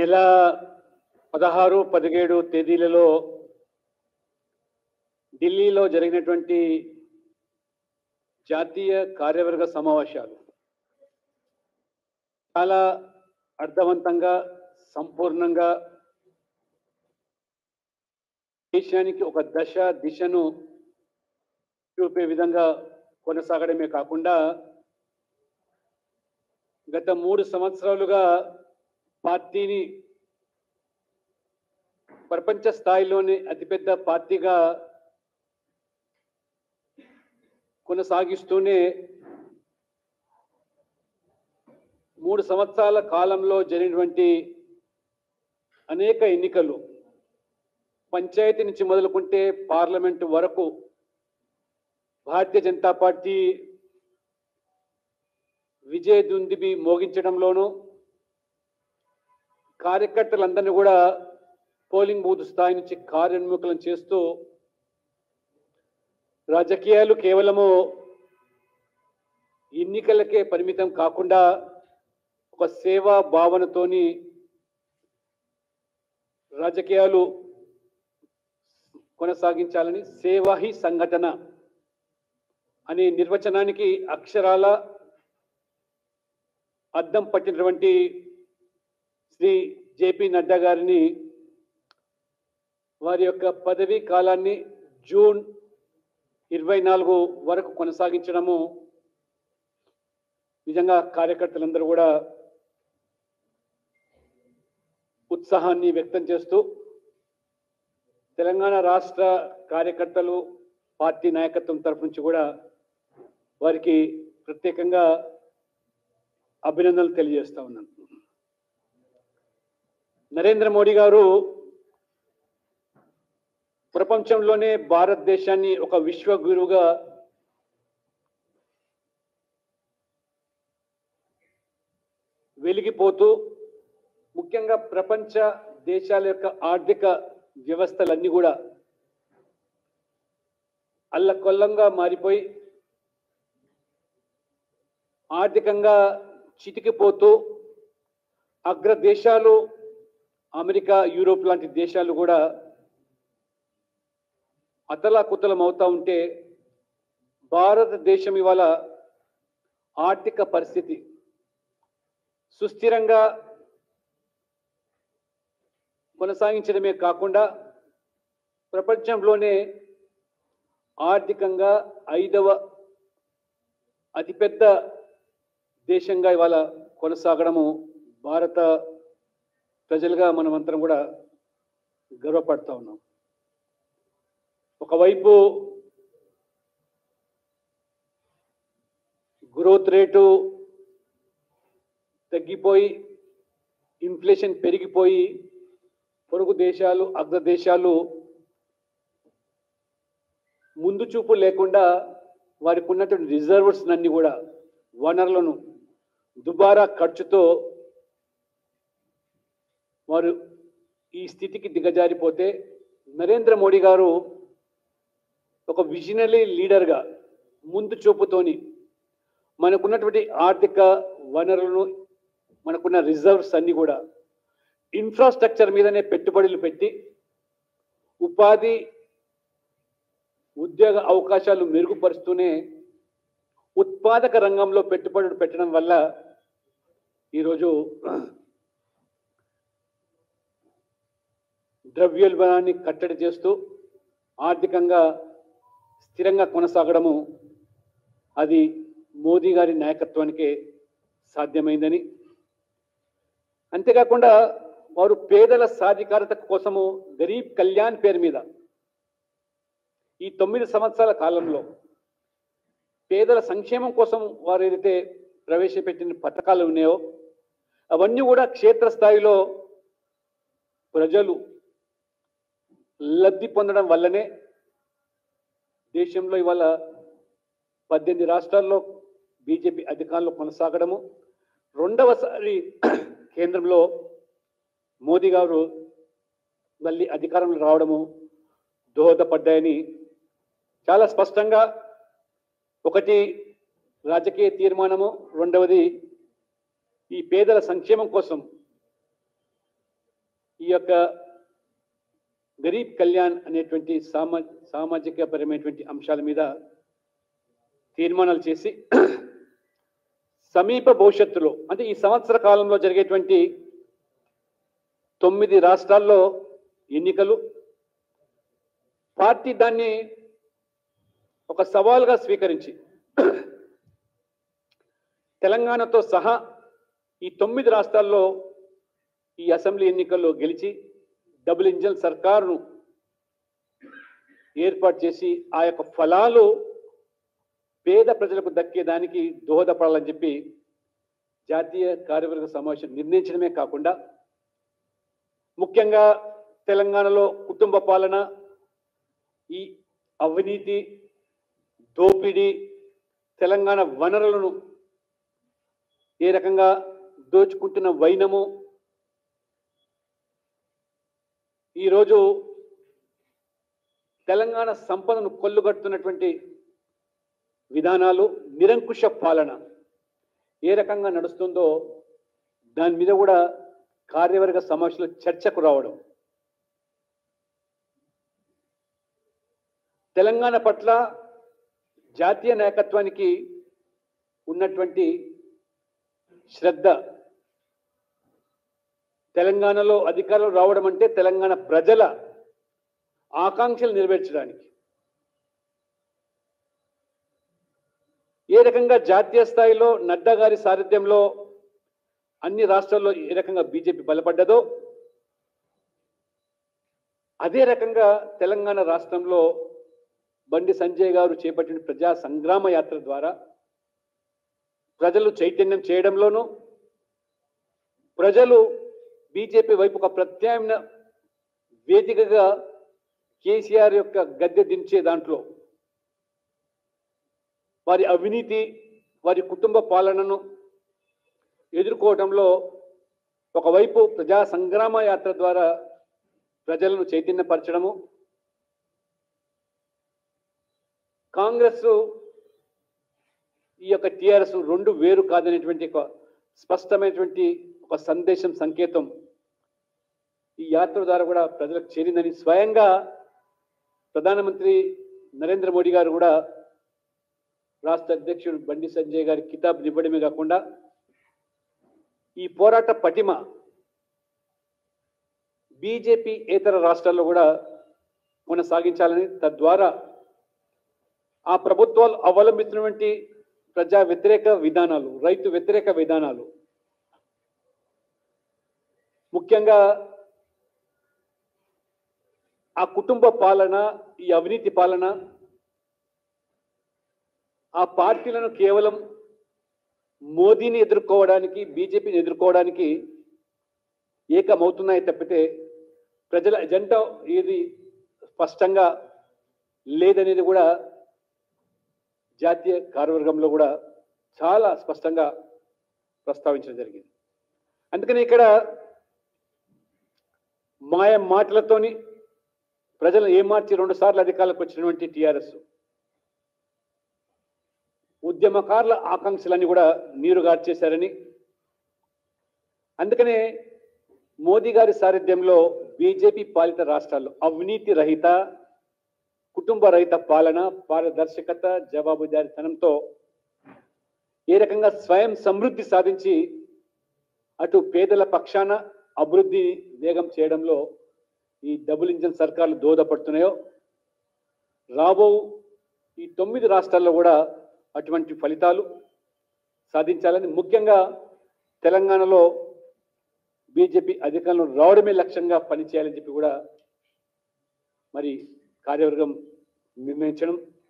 నెల పదహారు పదిహేడు తేదీలలో ఢిల్లీలో జరిగినటువంటి జాతీయ కార్యవర్గ సమావేశాలు చాలా అర్థవంతంగా సంపూర్ణంగా దేశానికి ఒక దశ దిశను చూపే విధంగా కొనసాగడమే కాకుండా గత మూడు సంవత్సరాలుగా పార్టీని ప్రపంచ స్థాయిలోనే అతిపెద్ద పార్టీగా కొనసాగిస్తూనే మూడు సంవత్సరాల కాలంలో జరిగినటువంటి అనేక ఎన్నికలు పంచాయతీ నుంచి మొదలుకుంటే పార్లమెంటు వరకు భారతీయ జనతా పార్టీ విజయ దుందిబి మోగించడంలోనూ కార్యకర్తలందరినీ కూడా పోలింగ్ బూత్ స్థాయి నుంచి కార్యోన్ముఖులను చేస్తూ రాజకీయాలు కేవలము ఎన్నికలకే పరిమితం కాకుండా ఒక సేవా భావనతోని రాజకీయాలు కొనసాగించాలని సేవా హి సంఘటన అనే నిర్వచనానికి అక్షరాల అద్దం పట్టినటువంటి శ్రీ జేపీ నడ్డా గారిని వారి యొక్క పదవీ కాలాన్ని జూన్ ఇరవై నాలుగు వరకు కొనసాగించడము నిజంగా కార్యకర్తలందరూ కూడా ఉత్సాహాన్ని వ్యక్తం చేస్తూ తెలంగాణ రాష్ట్ర కార్యకర్తలు పార్టీ నాయకత్వం తరఫు నుంచి కూడా వారికి ప్రత్యేకంగా అభినందనలు తెలియజేస్తా ఉన్నాను నరేంద్ర మోడీ గారు ప్రపంచంలోనే భారతదేశాన్ని ఒక విశ్వగురువుగా వెలిగిపోతూ ముఖ్యంగా ప్రపంచ దేశాల యొక్క ఆర్థిక వ్యవస్థలన్నీ కూడా అల్లకొల్లంగా మారిపోయి ఆర్థికంగా చితికిపోతూ అగ్ర దేశాలు అమెరికా యూరోప్ లాంటి దేశాలు కూడా అతలాకుతలం అవుతా ఉంటే భారతదేశం ఇవాళ ఆర్థిక పరిస్థితి సుస్థిరంగా కొనసాగించడమే కాకుండా ప్రపంచంలోనే ఆర్థికంగా ఐదవ అతిపెద్ద దేశంగా ఇవాళ కొనసాగడము భారత ప్రజలుగా మనమంతరం కూడా గర్వపడతా ఉన్నాం ఒకవైపు గ్రోత్ రేటు తగ్గిపోయి ఇన్ఫ్లేషన్ పెరిగిపోయి పొరుగు దేశాలు అగ్ర దేశాలు ముందు చూపు లేకుండా వారికి ఉన్నటువంటి రిజర్వ్స్ అన్ని కూడా వనరులను దుబారా ఖర్చుతో వారు ఈ స్థితికి దిగజారిపోతే నరేంద్ర మోడీ గారు ఒక విజనరీ లీడర్గా ముందు చూపుతోని మనకున్నటువంటి ఆర్థిక వనరులను మనకున్న రిజర్వ్స్ అన్ని కూడా ఇన్ఫ్రాస్ట్రక్చర్ మీదనే పెట్టుబడులు పెట్టి ఉపాధి ఉద్యోగ అవకాశాలు మెరుగుపరుస్తూనే ఉత్పాదక రంగంలో పెట్టుబడులు పెట్టడం వల్ల ఈరోజు ద్రవ్యోల్బణాన్ని కట్టడి చేస్తూ ఆర్థికంగా స్థిరంగా కొనసాగడము అది మోదీ గారి నాయకత్వానికే సాధ్యమైందని అంతేకాకుండా వారు పేదల సాధికారత కోసము గరీబ్ కళ్యాణ్ పేరు మీద ఈ తొమ్మిది సంవత్సరాల కాలంలో పేదల సంక్షేమం కోసం వారు ఏదైతే ప్రవేశపెట్టిన పథకాలు ఉన్నాయో అవన్నీ కూడా క్షేత్రస్థాయిలో ప్రజలు లబ్ధి పొందడం వల్లనే దేశంలో ఇవాళ పద్దెనిమిది రాష్ట్రాల్లో బీజేపీ అధికారంలో కొనసాగడము రెండవసారి కేంద్రంలో మోదీ గారు మళ్ళీ అధికారంలో రావడము దోహదపడ్డాయని చాలా స్పష్టంగా ఒకటి రాజకీయ తీర్మానము రెండవది ఈ పేదల సంక్షేమం కోసం ఈ యొక్క గరీబ్ కళ్యాణ్ అనేటువంటి సామా సామాజిక పరమైనటువంటి అంశాల మీద తీర్మానాలు చేసి సమీప భవిష్యత్తులో అంటే ఈ సంవత్సర కాలంలో జరిగేటువంటి తొమ్మిది రాష్ట్రాల్లో ఎన్నికలు పార్టీ దాన్ని ఒక సవాల్గా స్వీకరించి తెలంగాణతో సహా ఈ తొమ్మిది రాష్ట్రాల్లో ఈ అసెంబ్లీ ఎన్నికల్లో గెలిచి డబుల్ ఇంజన్ సర్కారును ఏర్పాటు చేసి ఆ యొక్క ఫలాలు పేద ప్రజలకు దక్కేదానికి దోహదపడాలని చెప్పి జాతీయ కార్యవర్గ సమావేశం నిర్ణయించడమే కాకుండా ముఖ్యంగా తెలంగాణలో కుటుంబ పాలన ఈ అవినీతి దోపిడీ తెలంగాణ వనరులను ఏ రకంగా దోచుకుంటున్న వైనము ఈరోజు తెలంగాణ సంపదను కొల్లుగడుతున్నటువంటి విధానాలు నిరంకుశ పాలన ఏ రకంగా నడుస్తుందో దాని మీద కూడా కార్యవర్గ సమావేశంలో చర్చకు రావడం తెలంగాణ పట్ల జాతీయ నాయకత్వానికి ఉన్నటువంటి శ్రద్ధ తెలంగాణలో అధికారులు రావడం అంటే తెలంగాణ ప్రజల ఆకాంక్షలు నెరవేర్చడానికి ఏ రకంగా జాతీయ స్థాయిలో నడ్డా గారి సారథ్యంలో అన్ని రాష్ట్రాల్లో ఏ రకంగా బీజేపీ బలపడ్డదో అదే రకంగా తెలంగాణ రాష్ట్రంలో బండి సంజయ్ గారు చేపట్టిన ప్రజా సంగ్రామ యాత్ర ద్వారా ప్రజలు చైతన్యం చేయడంలోనూ ప్రజలు బీజేపీ వైపు ఒక ప్రత్యామ్నాయ వేదికగా కేసీఆర్ యొక్క గద్దె దించే దాంట్లో వారి అవినీతి వారి కుటుంబ పాలనను ఎదుర్కోవడంలో ఒకవైపు ప్రజా సంగ్రామ యాత్ర ద్వారా ప్రజలను చైతన్యపరచడము కాంగ్రెస్ ఈ యొక్క టిఆర్ఎస్ రెండు వేరు కాదనేటువంటి ఒక స్పష్టమైనటువంటి ఒక సందేశం సంకేతం ఈ యాత్ర ద్వారా కూడా ప్రజలకు చేరిందని స్వయంగా ప్రధానమంత్రి నరేంద్ర మోడీ గారు కూడా రాష్ట్ర అధ్యక్షుడు బండి సంజయ్ గారి కితాబ్ ఇవ్వడమే కాకుండా ఈ పోరాట పటిమ బీజేపీ ఇతర రాష్ట్రాల్లో కూడా కొనసాగించాలని తద్వారా ఆ ప్రభుత్వాలు అవలంబిస్తున్నటువంటి ప్రజా వ్యతిరేక విధానాలు రైతు వ్యతిరేక విధానాలు ముఖ్యంగా ఆ కుటుంబ పాలన ఈ అవినీతి పాలన ఆ పార్టీలను కేవలం మోదీని ఎదుర్కోవడానికి బీజేపీని ఎదుర్కోవడానికి ఏకమవుతున్నాయి తప్పితే ప్రజల ఎజెండా ఏది స్పష్టంగా లేదనేది కూడా జాతీయ కార్యవర్గంలో కూడా చాలా స్పష్టంగా ప్రస్తావించడం జరిగింది అందుకని ఇక్కడ మాయ మాటలతోని ప్రజలు ఏమార్చి రెండు సార్లు అధికారులకు వచ్చినటువంటి టీఆర్ఎస్ ఉద్యమకారుల ఆకాంక్షలన్నీ కూడా నీరు గార్చేశారని అందుకనే మోదీ గారి సారథ్యంలో బీజేపీ పాలిత రాష్ట్రాల్లో అవినీతి రహిత కుటుంబ రహిత పాలన పారదర్శకత జవాబుదారితనంతో ఏ రకంగా స్వయం సమృద్ధి సాధించి అటు పేదల పక్షాన అభివృద్ధి వేగం చేయడంలో ఈ డబుల్ ఇంజన్ సర్కార్లు దోహదపడుతున్నాయో రాబో ఈ తొమ్మిది రాష్ట్రాల్లో కూడా అటువంటి ఫలితాలు సాధించాలని ముఖ్యంగా తెలంగాణలో బీజేపీ అధికారంలో రావడమే లక్ష్యంగా పనిచేయాలని చెప్పి కూడా మరి కార్యవర్గం నిర్ణయించడం